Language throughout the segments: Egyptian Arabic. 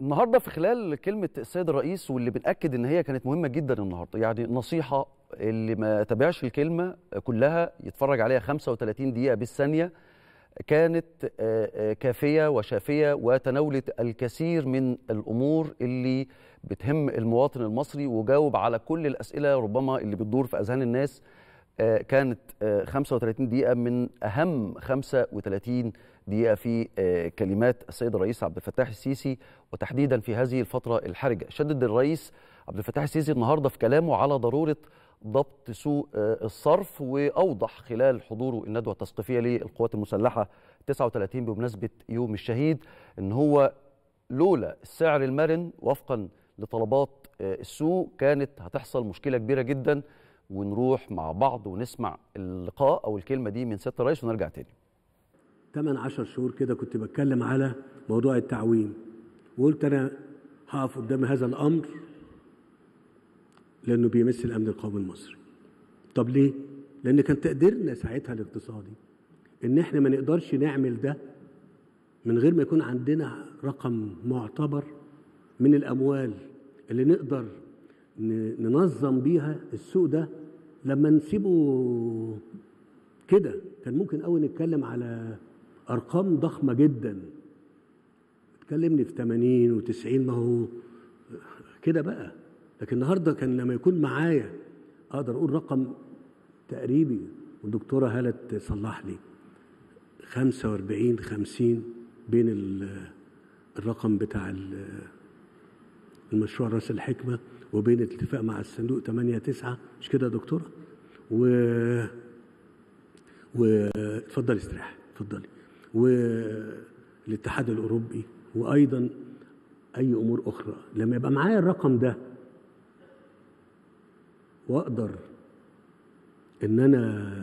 النهارده في خلال كلمه السيد الرئيس واللي بنأكد ان هي كانت مهمه جدا النهارده يعني نصيحه اللي ما تابعش الكلمه كلها يتفرج عليها 35 دقيقه بالثانيه كانت كافيه وشافيه وتناولت الكثير من الامور اللي بتهم المواطن المصري وجاوب على كل الاسئله ربما اللي بتدور في اذهان الناس كانت 35 دقيقه من اهم 35 دقيقه في كلمات السيد الرئيس عبد الفتاح السيسي وتحديدا في هذه الفتره الحرجه شدد الرئيس عبد الفتاح السيسي النهارده في كلامه على ضروره ضبط سوق الصرف واوضح خلال حضوره الندوه التثقيفيه للقوات المسلحه 39 بمناسبه يوم الشهيد ان هو لولا السعر المرن وفقا لطلبات السوق كانت هتحصل مشكله كبيره جدا ونروح مع بعض ونسمع اللقاء او الكلمه دي من سياده الرئيس ونرجع تاني 8 10 شهور كده كنت بتكلم على موضوع التعويم وقلت انا هقف قدام هذا الامر لانه بيمس الامن القومي المصري طب ليه لان كان تقديرنا ساعتها الاقتصادي ان احنا ما نقدرش نعمل ده من غير ما يكون عندنا رقم معتبر من الاموال اللي نقدر ننظم بيها السوق ده لما نسيبه كده كان ممكن قوي نتكلم على ارقام ضخمه جدا تكلمني في 80 و90 ما هو كده بقى لكن النهارده كان لما يكون معايا اقدر اقول رقم تقريبي والدكتوره هاله تصلح لي 45 50 بين الرقم بتاع المشروع راس الحكمه وبين الاتفاق مع الصندوق 8 9 مش كده يا دكتوره؟ و و اتفضلي استريحي اتفضلي والاتحاد الاوروبي وايضا اي امور اخرى لما يبقى معايا الرقم ده واقدر ان انا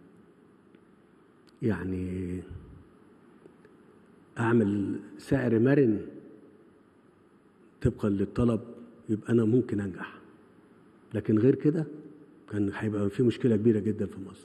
يعني اعمل سعر مرن طبقا للطلب يبقى انا ممكن انجح لكن غير كده كان هيبقى في مشكله كبيره جدا في مصر